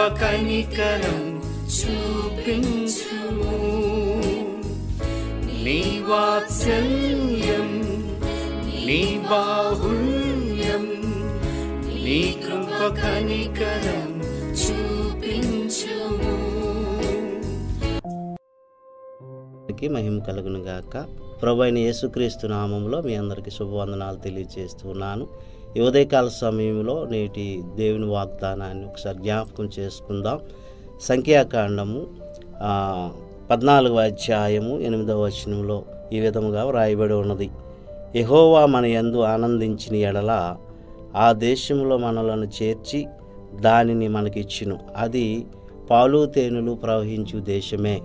కనికరం చూపించుము నీ వాత్సల్యం నీ బాహుల్యం నీ కృప కనికరం చూపించుము కి మహిమ కలుగును గాక ప్రభు అయిన యేసుక్రీస్తు నామంలో మీ అందరికీ శుభవందనాలు తెలియజేస్తున్నాను ఈ ఉదయకాల సమయంలో నేటి దేవుని వాగ్దానాన్ని ఒకసారి జ్ఞాపకం చేసుకుందాం సంఖ్యాకాండము ఆ, పద్నాలుగవ అధ్యాయము ఎనిమిదవ వచనంలో ఈ విధముగా వ్రాయబడి ఉన్నది యెహోవా మన యందు ఆనందించిన ఎడల ఆ దేశంలో మనలను చేర్చి దానిని మనకిచ్చును అది పాలు తేనెలు ప్రవహించు దేశమే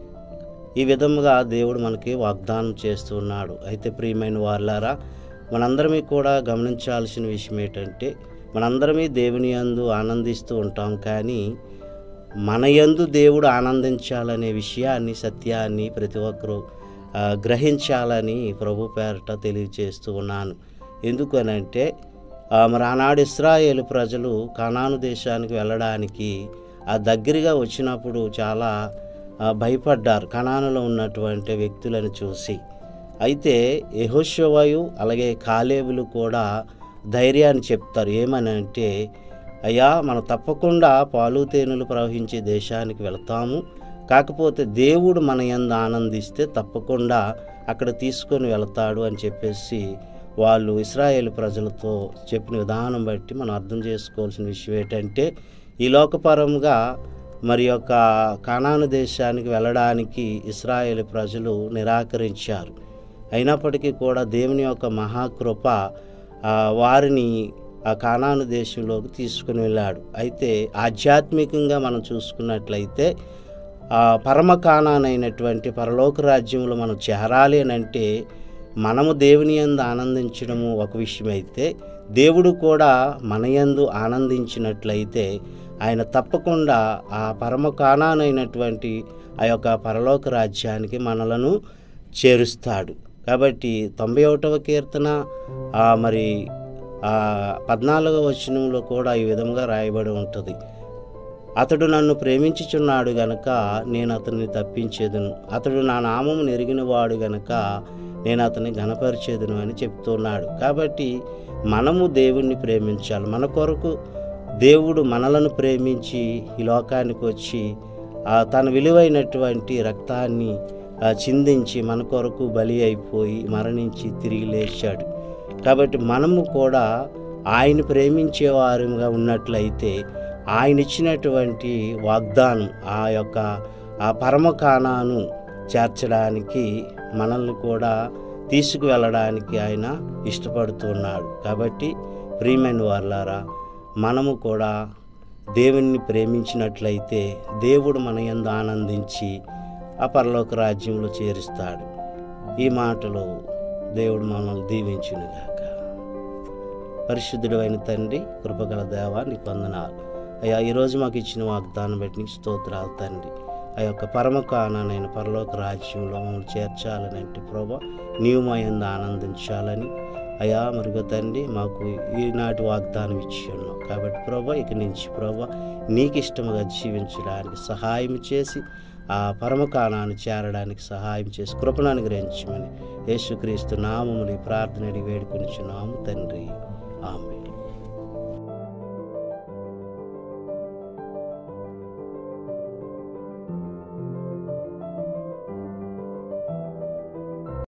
ఈ విధముగా దేవుడు మనకి వాగ్దానం చేస్తున్నాడు అయితే ప్రియమైన వారులారా మనందరమీ కూడా గమనించాల్సిన విషయం ఏంటంటే మనందరమీ దేవుని యందు ఆనందిస్తూ ఉంటాం కానీ మన యందు దేవుడు ఆనందించాలనే విషయాన్ని సత్యాన్ని ప్రతి ఒక్కరూ ఆ, గ్రహించాలని ప్రభు పేరట తెలియజేస్తూ ఉన్నాను ఎందుకనంటే ఆ, మరి ఆనాడు ఇస్రాయేలు ప్రజలు కనాను దేశానికి వెళ్ళడానికి ఆ దగ్గరగా వచ్చినప్పుడు చాలా ఆ, భయపడ్డారు కణానులో ఉన్నటువంటి వ్యక్తులను చూసి అయితే యెహోషువయు అలాగే కాలేబులు కూడా ధైర్యాన్ని చెప్తారు ఏమని అంటే అయ్యా మనం తప్పకుండా పాలు తేనెలు ప్రవహించే దేశానికి వెళ్తాము కాకపోతే దేవుడు మన యందు ఆనందిస్తే తప్పకుండా అక్కడ తీసుకొని వెళ్తాడు అని చెప్పేసి వాళ్ళు ఇస్రాయేల్ ప్రజలతో చెప్పిన విధానం బట్టి మనం అర్థం చేసుకోవాల్సిన విషయం ఏంటంటే ఈ లోకపరంగా మరి యొక్క కానాను దేశానికి వెళ్ళడానికి ఇస్రాయేల్ ప్రజలు నిరాకరించారు అయినప్పటికీ కూడా దేవుని యొక్క మహాకృప ఆ, వారిని ఆ కానాను దేశంలోకి తీసుకుని వెళ్ళాడు అయితే ఆధ్యాత్మికంగా మనం చూసుకున్నట్లయితే ఆ పరమ కానానైనటువంటి పరలోక రాజ్యంలో మనం చేరాలి అని అంటే మనము దేవుని యందు ఆనందించడము ఒక విషయం అయితే దేవుడు కూడా మన యందు ఆనందించినట్లయితే ఆయన తప్పకుండా ఆ పరమ కానానైనటువంటి ఆ యొక్క పరలోక రాజ్యానికి మనలను చేరుస్తాడు కాబట్టి తొంభై ఒకటవ కీర్తన ఆ మరి ఆ పద్నాలుగవ వచనంలో కూడా ఈ విధంగా రాయబడి ఉంటుంది అతడు నన్ను ప్రేమించుచున్నాడు గనక నేను అతన్ని తప్పించేదను అతడు నా నామము నెరిగినవాడు గనక నేను అతన్ని ఘనపరిచేదను అని చెప్తున్నాడు కాబట్టి మనము దేవుణ్ణి ప్రేమించాలి మన కొరకు దేవుడు మనలను ప్రేమించి ఈ లోకానికి వచ్చి ఆ తన విలువైనటువంటి రక్తాన్ని ఆ, చిందించి మన కొరకు బలి అయిపోయి మరణించి తిరిగి లేచాడు కాబట్టి మనము కూడా ఆయన ప్రేమించే వారుగా ఉన్నట్లయితే ఆయన ఇచ్చినటువంటి వాగ్దానం ఆ యొక్క ఆ పరమకానాను చేర్చడానికి మనల్ని కూడా తీసుకువెళ్ళడానికి ఆయన ఇష్టపడుతున్నాడు కాబట్టి ప్రియమైన వాళ్ళారా మనము కూడా దేవుణ్ణి ప్రేమించినట్లయితే దేవుడు మన యందు ఆనందించి ఆ పరలోక రాజ్యంలో చేరుస్తాడు ఈ మాటలు దేవుడు మనల్ని దీవించునుగాక పరిశుద్ధుడు అయిన తండ్రి కృపగల దేవ నీకు వందనాలు అయ్యా ఈరోజు మాకు ఇచ్చిన వాగ్దానం బట్టి నీకు స్తోత్రాలు తండ్రి ఆ యొక్క పరమకానైన పరలోక రాజ్యంలో మమ్మల్ని చేర్చాలని అంటే ప్రభా నీవు మా యందు ఆనందించాలని అయా మరుగ తండ్రి మాకు ఈనాటి వాగ్దానం ఇచ్చి ఉన్నావు కాబట్టి ప్రభా ఇక నుంచి ప్రభా నీకు ఇష్టముగా జీవించడానికి సహాయం చేసి ఆ పరమకాణాన్ని చేరడానికి సహాయం చేసి కృపను అనుగ్రహించమని యేసుక్రీస్తు నామముని ప్రార్థన అడిగి వేడుకొనిచున్నాము తండ్రి ఆమె